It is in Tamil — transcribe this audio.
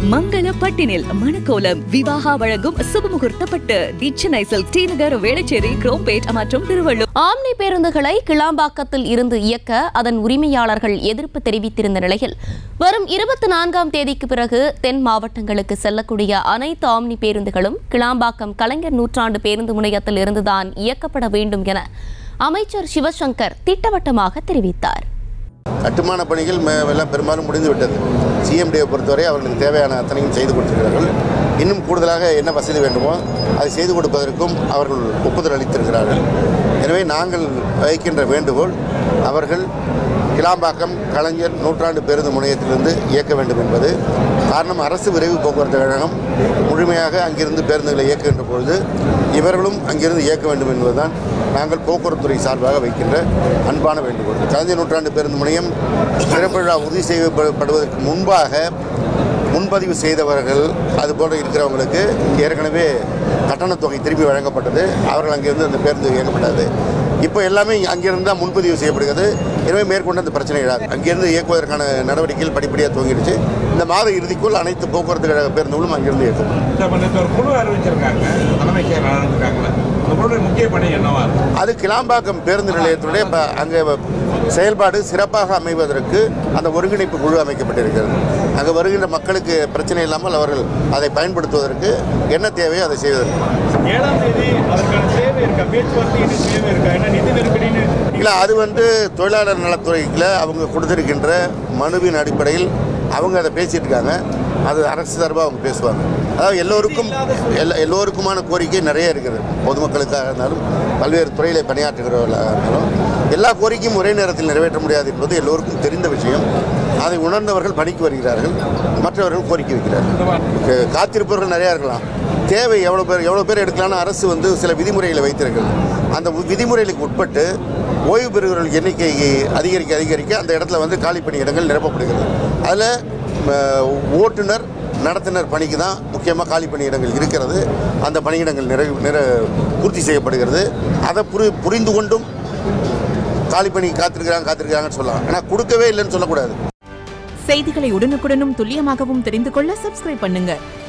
மங்கள பட்டினில் மணக்கோலம் விவாகா வழங்கும் சுபமுகூர்த்த பட்டு the Chennai silk T Nagar Velachery Chromepet மற்றும் திருவள்ளூர் ஆம்னி பேருந்துகளை கிளாம்பாக்கத்தில் இருந்து இயக்க அதன் உரிமையாளர்கள் எதிர்ப்பு தெரிவித்திருந்த நிலையில் வரும் இருபத்தி நான்காம் தேதிக்கு பிறகு தென் மாவட்டங்களுக்கு செல்லக்கூடிய அனைத்து ஆம்னி பேருந்துகளும் கிளாம்பாக்கம் கலைஞர் நூற்றாண்டு பேருந்து முனையத்தில் இருந்துதான் இயக்கப்பட வேண்டும் என அமைச்சர் சிவசங்கர் திட்டவட்டமாக தெரிவித்தார் கட்டுமான பணிகள் மே- எல்லாம் பெரும்பாலும் முடிந்து விட்டது சிஎம்டியை பொறுத்தவரை அவர்களுக்கு தேவையான அத்தனையும் செய்து கொடுத்திருக்கிறார்கள் இன்னும் கூடுதலாக என்ன வசதி வேண்டுமோ அதை செய்து கொடுப்பதற்கும் அவர்கள் ஒப்புதல் அளித்திருக்கிறார்கள் எனவே நாங்கள் வைக்கின்ற வேண்டுகோள் அவர்கள் கிளாம்பாக்கம் கலைஞர் நூற்றாண்டு பேருந்து முனையத்திலிருந்து இயக்க வேண்டும் என்பது காரணம் அரசு விரைவு போக்குவரத்து கழகம் முழுமையாக அங்கிருந்து பேருந்துகளை இயக்குகின்ற பொழுது இவர்களும் அங்கிருந்து இயக்க வேண்டும் என்பதுதான் நாங்கள் போக்குவரத்துறை சார்பாக வைக்கின்ற அன்பான வேண்டுகோள் கலைஞர் நூற்றாண்டு பேருந்து முனையம் சிறப்பு விழா உறுதி செய்யப்படுவதற்கு முன்பாக முன்பதிவு செய்தவர்கள் அதுபோல இருக்கிறவங்களுக்கு ஏற்கனவே கட்டணத் தொகை திருப்பி வழங்கப்பட்டது அவர்கள் அங்கிருந்து அந்த பேருந்து இயக்கப்பட்டது இப்போ எல்லாமே அங்கிருந்து தான் முன்பதிவு செய்யப்படுகிறது எனவே மேற்கொண்டு அந்த பிரச்சனை இடாது அங்கிருந்து இயக்குவதற்கான நடவடிக்கைகள் படிப்படியாக துவங்கிடுச்சு இந்த மாத இறுதிக்குள் அனைத்து போக்குவரத்து கழக பேருந்துகளும் அங்கிருந்து இயக்கப்படும் இந்த நேற்று ஒரு குழு அறிவிச்சிருக்காங்க தலைமை செயலாளர் இருக்காங்களே அந்த குழுடைய முக்கிய பணி என்னவா இருக்கு அது கிளாம்பாக்கம் பேருந்து நிலையத்துடைய ப- அங்கே செயல்பாடு சிறப்பாக அமைவதற்கு அந்த ஒருங்கிணைப்பு குழு அமைக்கப்பட்டிருக்கிறது அங்கே வருகின்ற மக்களுக்கு பிரச்சனை இல்லாமல் அவர்கள் அதை பயன்படுத்துவதற்கு என்ன தேவையோ அதை செய்வதற்கு ஏழாம் தேதி அதற்கான தேவை இருக்கா பேச்சுவார்த்தை இன்னும் தேவை இருக்கா ஏன்னா நிதி நெருக்கடின்னு இல்லை அது வந்து தொழிலாளர் நலத்துறையில் அவங்க கொடுத்திருக்கின்ற மனுவின் அடிப்படையில் அவங்க அதை பேசிட்டு இருக்காங்க அது அரசு சார்பாக அவங்க பேசுவாங்க அதாவது எல்லோருக்கும் எல்லா எல்லோருக்குமான கோரிக்கை நிறைய இருக்குது பொதுமக்களுக்காக இருந்தாலும் பல்வேறு துறையில் பணியாற்றுகிறவர்களாக இருந்தாலும் எல்லா கோரிக்கையும் ஒரே நேரத்தில் நிறைவேற்ற முடியாது என்பது எல்லோருக்கும் தெரிந்த விஷயம் அதை உணர்ந்தவர்கள் பணிக்கு வருகிறார்கள் மற்றவர்கள் கோரிக்கை வைக்கிறார்கள் க- காத்திருப்பவர்கள் நிறையா இருக்கலாம் தேவை எவ்வளோ பேர் எவ்வளோ பேர் எடுக்கலாம்னு அரசு வந்து சில விதிமுறைகளை வைத்திருக்கிறது அந்த வி- விதிமுறைகளுக்கு உட்பட்டு ஓய்வு பெறுகிறவர்கள் எண்ணிக்கை அதிகரிக்க அதிகரிக்க அந்த இடத்துல வந்து காலி பணியிடங்கள் நிரப்பப்படுகிறது அதில் ஓட்டுநர் நடத்துனர் பணிக்கு தான் முக்கியமாக காலி பணியிடங்கள் இருக்கிறது அந்த பணியிடங்கள் நிறை நிற பூர்த்தி செய்யப்படுகிறது அதை புரி புரிந்து கொண்டும் காலி பணி காத்திருக்கிறாங்க காத்திருக்கிறாங்கன்னு சொல்லலாம் ஆனால் கொடுக்கவே இல்லைன்னு சொல்லக்கூடாது செய்திகளை உடனுக்குடனும் துல்லியமாகவும் தெரிந்து கொள்ள சப்ஸ்கிரைப் பண்ணுங்க